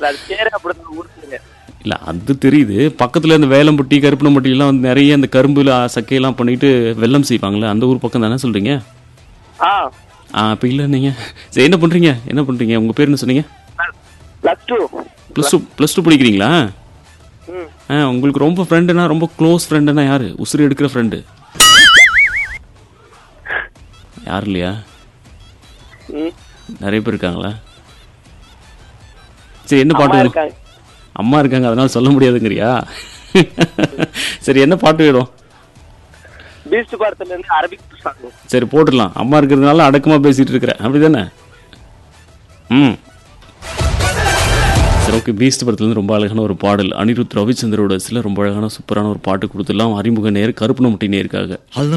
இல்ல அது பேரே அப்படிதான் ஊர் பேரு இல்லை அது தெரியுது பக்கத்தில் இந்த வேலம்பட்டி கருப்பனம்பட்டிலாம் வந்து நிறைய இந்த கரும்புல சக்கையெல்லாம் பண்ணிட்டு வெல்லம் செய்வாங்களே அந்த ஊர் பக்கம் தானே சொல்கிறீங்க ஆ ஆ அப்போ இல்லை நீங்கள் சரி என்ன பண்ணுறீங்க என்ன பண்ணுறீங்க உங்கள் பேர் என்ன சொன்னீங்க plus two plus two plus two படிக்கிறீங்களா ம் ஆ உங்களுக்கு ரொம்ப ஃப்ரெண்டுனா ரொம்ப க்ளோஸ் ஃப்ரெண்டுனா யாரு உசுறு எடுக்கிற ஃப்ரெண்டு யாரும் இல்லையா ம் நிறைய பேர் இருக்காங்களா சரி என்ன அம்மா பாட்டு வேணும் இருக்காங்க அம்மா இருக்காங்க அதனால சொல்ல முடியாதுங்கிறியா சரி என்ன பாட்டு வேணும் பீஸ்ட் படத்துல இருந்து அரபிக் சாங் சரி போட்டுடலாம் அம்மா இருக்கிறதுனால அடக்கமா பேசிட்டு இருக்கிறேன் அப்படிதானே ம் சரி ஓகே பீஸ்ட் படத்துலேருந்து ரொம்ப அழகான ஒரு பாடல் அனிருத் ரவிச்சந்திரோட சில ரொம்ப அழகான சூப்பரான ஒரு பாட்டு கொடுத்துடலாம் அறிமுக நேர் கருப்பணமுட்டி நேருக்காக